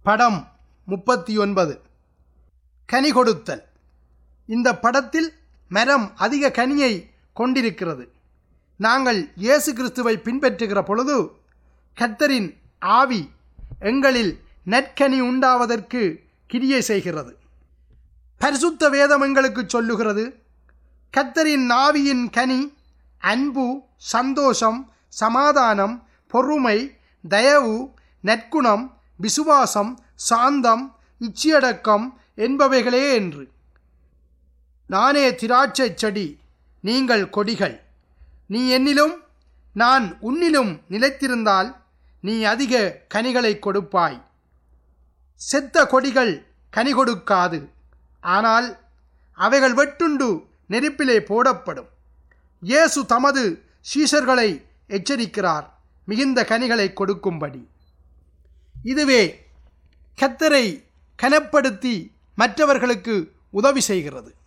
படம் முப்பத்தி ஒன்பது கனி கொடுத்தல் இந்த படத்தில் மரம் அதிக கனியை கொண்டிருக்கிறது நாங்கள் இயேசு கிறிஸ்துவை பின்பற்றுகிற பொழுது கர்த்தரின் ஆவி எங்களில் நற்கனி உண்டாவதற்கு கிரியை செய்கிறது பரிசுத்த வேதம் எங்களுக்கு சொல்லுகிறது கர்த்தரின் ஆவியின் கனி அன்பு சந்தோஷம் சமாதானம் பொறுமை தயவு நற்குணம் விசுவாசம் சாந்தம் இச்சியடக்கம் என்பவைகளே என்று நானே திராட்சை செடி நீங்கள் கொடிகள் நீ என்னிலும் நான் உன்னிலும் நிலைத்திருந்தால் நீ அதிக கனிகளை கொடுப்பாய் செத்த கொடிகள் கனி கொடுக்காது ஆனால் அவைகள் வெட்டுண்டு நெருப்பிலே போடப்படும் இயேசு தமது சீஷர்களை எச்சரிக்கிறார் மிகுந்த கனிகளை கொடுக்கும்படி இதுவே கத்தரை கனப்படுத்தி மற்றவர்களுக்கு உதவி செய்கிறது